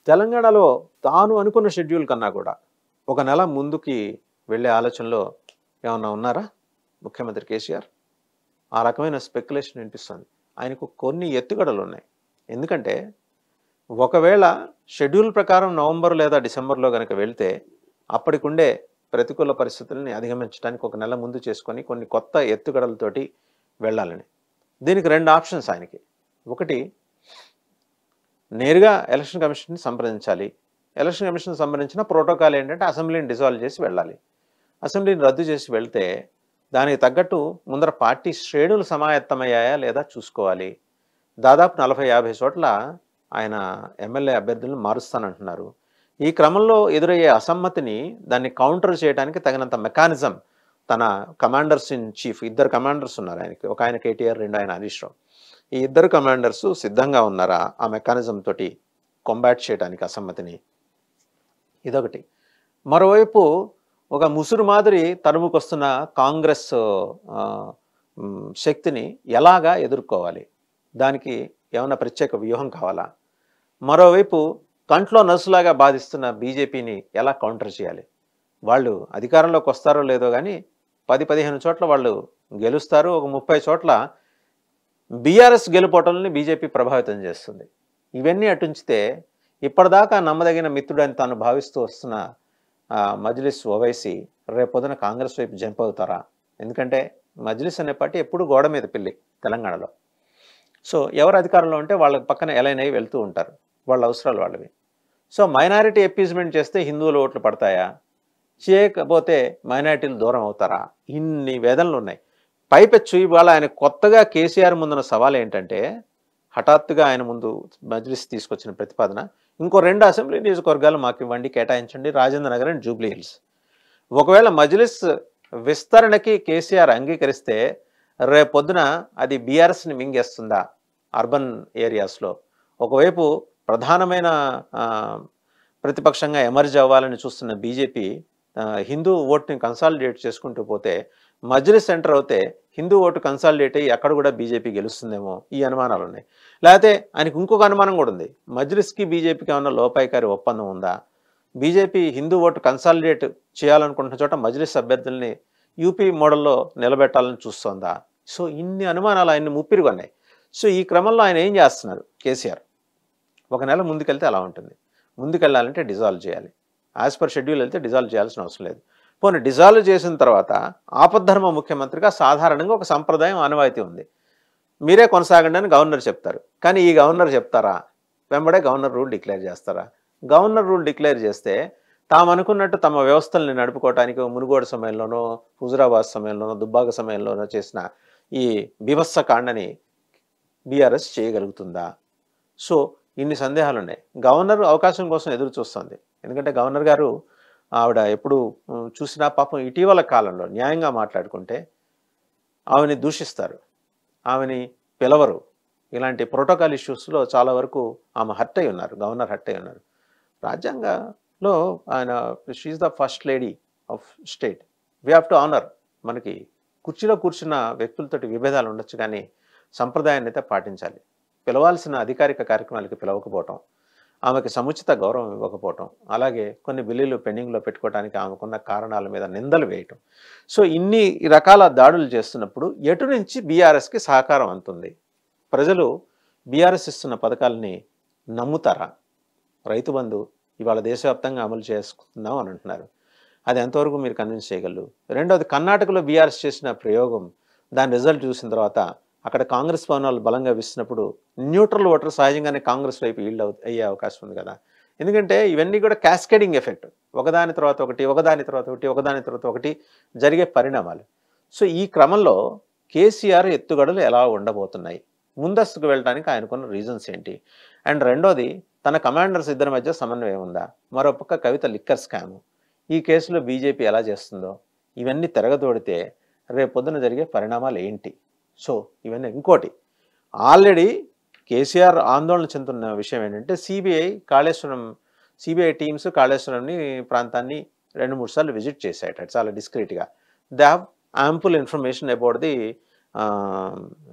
తెలంగాణలో తాను అనుకున్న షెడ్యూల్ కన్నా కూడా ఒక నెల ముందుకి వెళ్ళే ఆలోచనలో ఏమన్నా ఉన్నారా ముఖ్యమంత్రి కేసీఆర్ ఆ రకమైన స్పెక్యులేషన్ వినిపిస్తుంది ఆయనకు కొన్ని ఎత్తుగడలు ఉన్నాయి ఎందుకంటే ఒకవేళ షెడ్యూల్ ప్రకారం నవంబర్ లేదా డిసెంబర్లో కనుక వెళ్తే అప్పటికుండే ప్రతికూల పరిస్థితుల్ని అధిగమించడానికి ఒక నెల ముందు చేసుకొని కొన్ని కొత్త ఎత్తుగడలతోటి వెళ్ళాలని దీనికి రెండు ఆప్షన్స్ ఆయనకి ఒకటి నేరుగా ఎలక్షన్ కమిషన్ని సంప్రదించాలి ఎలక్షన్ కమిషన్ సంబంధించిన ప్రోటోకాల్ ఏంటంటే అసెంబ్లీని డిజాల్వ్ చేసి వెళ్ళాలి అసెంబ్లీని రద్దు చేసి వెళ్తే దానికి తగ్గట్టు ముందర పార్టీ శ్రేణులు సమాయత్తమయ్యాయా లేదా చూసుకోవాలి దాదాపు నలభై యాభై చోట్ల ఆయన ఎమ్మెల్యే అభ్యర్థులను మారుస్తానంటున్నారు ఈ క్రమంలో ఎదురయ్యే అసమ్మతిని దాన్ని కౌంటర్ చేయడానికి తగినంత మెకానిజం తన కమాండర్స్ ఇన్ చీఫ్ ఇద్దరు కమాండర్స్ ఉన్నారు ఆయనకి ఒక ఆయన కేటీఆర్ రెండు ఆయన హరీష్ రావు ఈ ఇద్దరు కమాండర్స్ సిద్ధంగా ఉన్నారా ఆ మెకానిజం తోటి కొంబాట్ చేయడానికి అసమ్మతిని ఇదొకటి మరోవైపు ఒక ముసురు మాదిరి తరుముకొస్తున్న కాంగ్రెస్ ఆ, మ్, శక్తిని ఎలాగా ఎదుర్కోవాలి దానికి ఏమైనా ప్రత్యేక వ్యూహం కావాలా మరోవైపు కంట్లో నసులాగా బాధిస్తున్న బీజేపీని ఎలా కౌంటర్ చేయాలి వాళ్ళు అధికారంలోకి వస్తారో లేదో కానీ పది పదిహేను చోట్ల వాళ్ళు గెలుస్తారు ఒక ముప్పై చోట్ల బీఆర్ఎస్ గెలుపోవటాలని బీజేపీ ప్రభావితం చేస్తుంది ఇవన్నీ అటుంచితే ఇప్పటిదాకా నమ్మదగిన మిత్రుడని తాను భావిస్తూ వస్తున్న ఆ, మజ్లిస్ ఓవైసీ రేపొద్దున కాంగ్రెస్ వైపు జంప్ అవుతారా ఎందుకంటే మజ్లిస్ అనే పార్టీ ఎప్పుడు గోడ మీద పిల్లి తెలంగాణలో సో ఎవరు అధికారంలో ఉంటే వాళ్ళ పక్కన ఎలైన్ అయ్యి వెళ్తూ ఉంటారు వాళ్ళ అవసరాలు వాళ్ళవి సో మైనారిటీ ఎప్పీజ్మెంట్ చేస్తే హిందువుల ఓట్లు పడతాయా చేయకపోతే మైనారిటీలు దూరం అవుతారా ఇన్ని వేదనలు ఉన్నాయి పైపెచ్చు ఇవాళ ఆయన కొత్తగా కేసీఆర్ ముందున్న సవాల్ ఏంటంటే హఠాత్తుగా ఆయన ముందు మజ్లిస్ తీసుకొచ్చిన ప్రతిపాదన ఇంకో రెండు అసెంబ్లీ నియోజకవర్గాలు మాకు ఇవ్వండి కేటాయించండి రాజేంద్ర నగర్ అండ్ జూబ్లీ హిల్స్ ఒకవేళ మజ్లిస్ విస్తరణకి కేసీఆర్ అంగీకరిస్తే రేపొద్దున అది బీఆర్ఎస్ని మింగేస్తుందా అర్బన్ ఏరియాస్లో ఒకవైపు ప్రధానమైన ఆ, ప్రతిపక్షంగా ఎమర్జ్ అవ్వాలని చూస్తున్న బీజేపీ హిందూ ఓట్ని కన్సాలిడేట్ చేసుకుంటూ పోతే మజ్లిస్ సెంటర్ అవుతే హిందూ ఓటు కన్సాలిడేట్ అయ్యి అక్కడ కూడా బీజేపీ గెలుస్తుందేమో ఈ అనుమానాలు ఉన్నాయి లేకపోతే ఆయనకు ఇంకొక అనుమానం కూడా ఉంది మజ్లిస్కి బీజేపీకి ఏమన్నా లోపాయికారి ఒప్పందం ఉందా బీజేపీ హిందూ ఓటు కన్సాలిడేట్ చేయాలనుకుంటున్న చోట మజ్లిస్ అభ్యర్థుల్ని యూపీ మోడల్లో నిలబెట్టాలని చూస్తోందా సో ఇన్ని అనుమానాలు ఆయన్ని ముప్పిరిగొన్నాయి సో ఈ క్రమంలో ఆయన ఏం చేస్తున్నారు కేసీఆర్ ఒక నెల ముందుకెళ్తే అలా ఉంటుంది ముందుకెళ్ళాలంటే డిజాల్వ్ చేయాలి యాజ్ పర్ షెడ్యూల్ వెళ్తే డిజాల్వ్ చేయాల్సిన అవసరం లేదు పోనీ డిజాల్వ్ చేసిన తర్వాత ఆపద్ధర్మ ముఖ్యమంత్రిగా సాధారణంగా ఒక సంప్రదాయం ఆనవాయితీ ఉంది మీరే కొనసాగండి అని గవర్నర్ చెప్తారు కానీ ఈ గవర్నర్ చెప్తారా వెంబడే గవర్నర్ రూల్ డిక్లేర్ చేస్తారా గవర్నర్ రూల్ డిక్లేర్ చేస్తే తాము అనుకున్నట్టు తమ వ్యవస్థల్ని నడుపుకోవటానికి మునుగోడు సమయంలోనో హుజురాబాద్ సమయంలోనో దుబ్బాక సమయంలోనో చేసిన ఈ బీభత్స కాండని బీఆర్ఎస్ చేయగలుగుతుందా సో ఇన్ని సందేహాలు ఉన్నాయి గవర్నర్ అవకాశం కోసం ఎదురు చూస్తుంది ఎందుకంటే గవర్నర్ గారు ఆవిడ ఎప్పుడు ఉమ్, చూసినా పాపం ఇటీవల కాలంలో న్యాయంగా మాట్లాడుకుంటే ఆమెని దూషిస్తారు ఆమెని పిలవరు ఇలాంటి ప్రోటోకాల్ ఇష్యూస్లో చాలా వరకు ఆమె హర్ట్ అయి ఉన్నారు గవర్నర్ హర్ట్ అయి ఉన్నారు రాజ్యాంగంలో ఆయన she the first lady of state we have to honour మనకి కుర్చీలో కూర్చున్న వ్యక్తులతోటి విభేదాలు ఉండొచ్చు కానీ సంప్రదాయాన్ని అయితే పాటించాలి పిలవాల్సిన అధికారిక కార్యక్రమాలకి పిలవకపోవటం ఆమెకి సముచిత గౌరవం ఇవ్వకపోవటం అలాగే కొన్ని బిల్లులు పెండింగ్లో పెట్టుకోవడానికి ఆమెకున్న కారణాల మీద నిందలు వేయటం సో ఇన్ని రకాల దాడులు చేస్తున్నప్పుడు ఎటు నుంచి బీఆర్ఎస్కి సహకారం అందుతుంది ప్రజలు బీఆర్ఎస్ ఇస్తున్న పథకాలని నమ్ముతారా రైతు బంధు ఇవాళ దేశవ్యాప్తంగా అమలు చేసుకుందాం అని అంటున్నారు అది ఎంతవరకు మీరు కన్విన్స్ చేయగలరు రెండవది కర్ణాటకలో బీఆర్ఎస్ చేసిన ప్రయోగం దాని రిజల్ట్ చూసిన తర్వాత అక్కడ కాంగ్రెస్ భవనాలు బలంగా విస్తున్నప్పుడు న్యూట్రల్ ఓటర్ సహజంగానే కాంగ్రెస్ వైపు ఈల్డ్ అవు అయ్యే అవకాశం ఉంది కదా ఎందుకంటే ఇవన్నీ కూడా క్యాస్కేడింగ్ ఎఫెక్ట్ ఒకదాని తర్వాత ఒకటి ఒకదాని తర్వాత ఒకటి ఒకదాని తర్వాత ఒకటి జరిగే పరిణామాలు సో ఈ క్రమంలో కేసీఆర్ ఎత్తుగడలు ఎలా ఉండబోతున్నాయి ముందస్తుకు వెళ్ళడానికి ఆయనకున్న రీజన్స్ ఏంటి అండ్ రెండోది తన కమాండర్స్ ఇద్దరి మధ్య సమన్వయం ఉందా మరోపక్క కవిత లిక్కర్ స్కామ్ ఈ కేసులో బీజేపీ ఎలా చేస్తుందో ఇవన్నీ తిరగదోడితే రేపు పొద్దున జరిగే పరిణామాలు ఏంటి సో ఇవన్నీ ఇంకోటి ఆల్రెడీ కేసీఆర్ ఆందోళన చెందుతున్న విషయం ఏంటంటే సిబిఐ కాళేశ్వరం సిబిఐ టీమ్స్ కాళేశ్వరంని ప్రాంతాన్ని రెండు మూడు సార్లు విజిట్ చేశాయట చాలా డిస్క్రీట్గా they have ample information about the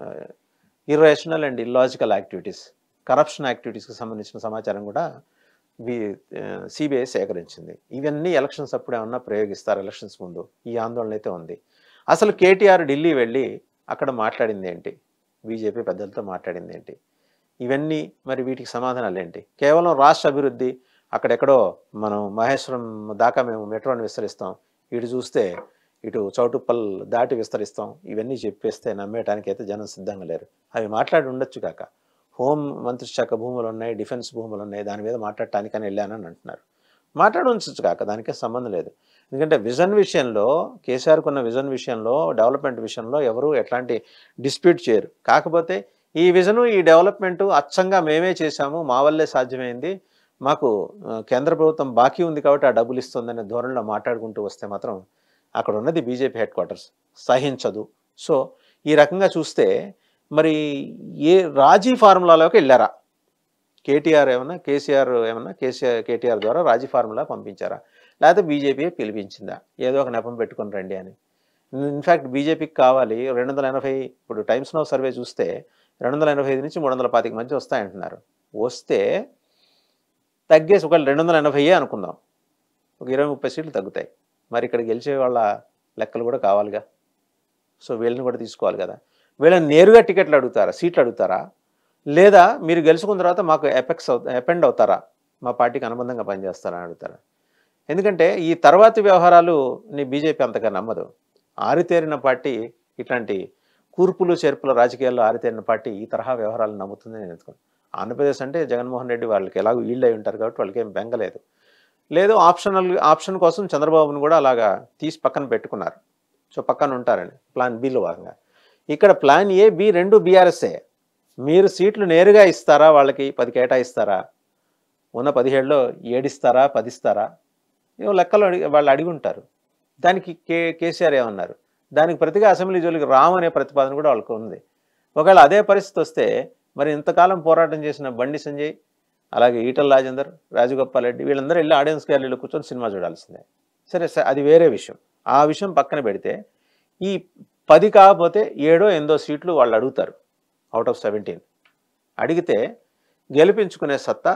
irrational and illogical activities corruption యాక్టివిటీస్కి సంబంధించిన సమాచారం కూడా బి సిబిఐ సేకరించింది ఇవన్నీ ఎలక్షన్స్ అప్పుడు ఏమన్నా ప్రయోగిస్తారు ఎలక్షన్స్ ముందు ఈ ఆందోళన అయితే ఉంది అసలు కేటీఆర్ ఢిల్లీ వెళ్ళి అక్కడ మాట్లాడింది ఏంటి బీజేపీ పెద్దలతో మాట్లాడింది ఏంటి ఇవన్నీ మరి వీటికి సమాధానాలు ఏంటి కేవలం రాష్ట్ర అభివృద్ధి అక్కడెక్కడో మనం మహేశ్వరం దాకా మేము మెట్రోని విస్తరిస్తాం ఇటు చూస్తే ఇటు చౌటుప్పల్ దాటి విస్తరిస్తాం ఇవన్నీ చెప్పేస్తే నమ్మేయడానికి అయితే జనం సిద్ధంగా లేరు అవి మాట్లాడి ఉండొచ్చు కాక హోం మంత్రి శాఖ భూములు ఉన్నాయి డిఫెన్స్ భూములు ఉన్నాయి దాని మీద మాట్లాడటానికని వెళ్ళానని అంటున్నారు మాట్లాడి ఉంచచ్చు కాక దానికే సంబంధం లేదు ఎందుకంటే విజన్ విషయంలో కేసీఆర్కు ఉన్న విజన్ విషయంలో డెవలప్మెంట్ విషయంలో ఎవరు ఎట్లాంటి డిస్ప్యూట్ చేయరు కాకపోతే ఈ విజను ఈ డెవలప్మెంట్ అచ్చంగా మేమే చేశాము మా వల్లే సాధ్యమైంది మాకు ఆ, కేంద్ర ప్రభుత్వం బాకీ ఉంది కాబట్టి ఆ డబ్బులు ఇస్తుందనే ధోరణిలో మాట్లాడుకుంటూ వస్తే మాత్రం అక్కడ ఉన్నది బీజేపీ హెడ్ క్వార్టర్స్ సహించదు సో ఈ రకంగా చూస్తే మరి ఏ రాజీ ఫార్ములాలోకి వెళ్ళారా కేటీఆర్ ఏమన్నా కేసీఆర్ ఏమన్నా కేసీఆర్ కేటీఆర్ ద్వారా రాజీ ఫార్ములా పంపించారా లేకపోతే బీజేపీ పిలిపించిందా ఏదో ఒక నెపం పెట్టుకొని రండి అని ఇన్ఫ్యాక్ట్ బీజేపీకి కావాలి రెండు వందల ఎనభై ఇప్పుడు టైమ్స్ నో సర్వే చూస్తే రెండు వందల ఎనభై ఐదు నుంచి మూడు వందల పాతిక మధ్య వస్తాయంటున్నారు వస్తే తగ్గేసి ఒకవేళ రెండు వందల ఎనభైయే అనుకుందాం ఒక ఇరవై ముప్పై సీట్లు తగ్గుతాయి మరి ఇక్కడ గెలిచే వాళ్ళ లెక్కలు కూడా కావాలిగా సో వీళ్ళని కూడా తీసుకోవాలి కదా వీళ్ళని నేరుగా టికెట్లు అడుగుతారా సీట్లు అడుగుతారా లేదా మీరు గెలుచుకున్న తర్వాత మాకు ఎపెక్స్ అవు ఎపెండ్ అవుతారా మా పార్టీకి అనుబంధంగా పనిచేస్తారా అని అడుగుతారా ఎందుకంటే ఈ తర్వాతి వ్యవహారాలు నీ బీజేపీ అంతగా నమ్మదు ఆరితేరిన పార్టీ ఇట్లాంటి కూర్పులు చేర్పుల రాజకీయాల్లో ఆరితేరిన పార్టీ ఈ తరహా వ్యవహారాలను నమ్ముతుందని నేను ఎత్తుకోను ఆంధ్రప్రదేశ్ అంటే జగన్మోహన్ రెడ్డి వాళ్ళకి ఎలాగో వీళ్ళు అయి ఉంటారు కాబట్టి వాళ్ళకి ఏం బెంగలేదు లేదు ఆప్షనల్ ఆప్షన్ కోసం చంద్రబాబును కూడా అలాగా తీసి పక్కన పెట్టుకున్నారు సో పక్కన ఉంటారని ప్లాన్ బిలో భాగంగా ఇక్కడ ప్లాన్ ఏ బి రెండు బీఆర్ఎస్ఏ మీరు సీట్లు నేరుగా ఇస్తారా వాళ్ళకి పది కేటాయిస్తారా ఉన్న పదిహేడులో ఏడిస్తారా పదిస్తారా ఏమో లెక్కలు అడిగి వాళ్ళు అడిగి ఉంటారు దానికి కే కేసీఆర్ ఏమన్నారు దానికి ప్రతిగా అసెంబ్లీ జోలికి రామనే ప్రతిపాదన కూడా వాళ్ళకు ఉంది ఒకవేళ అదే పరిస్థితి వస్తే మరి ఇంతకాలం పోరాటం చేసిన బండి సంజయ్ అలాగే ఈటల రాజేందర్ రాజగోపాల్ రెడ్డి వీళ్ళందరూ వెళ్ళి ఆడియన్స్ గ్యాలరీలో కూర్చొని సినిమా చూడాల్సిందే సరే సరే అది వేరే విషయం ఆ విషయం పక్కన పెడితే ఈ పది కాకపోతే ఏడో ఎనిమిదో సీట్లు వాళ్ళు అడుగుతారు అవుట్ ఆఫ్ సెవెంటీన్ అడిగితే గెలిపించుకునే సత్తా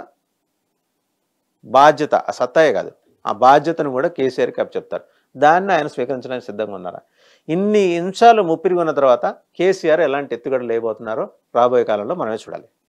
బాధ్యత ఆ సత్తాయే కాదు ఆ బాధ్యతను కూడా కేసీఆర్కి అప్పచెప్తారు దాన్ని ఆయన స్వీకరించడానికి సిద్ధంగా ఉన్నారా ఇన్ని అంశాలు ముప్పిరిగి ఉన్న తర్వాత కేసీఆర్ ఎలాంటి ఎత్తుగడలు లేబోతున్నారో రాబోయే కాలంలో మనమే చూడాలి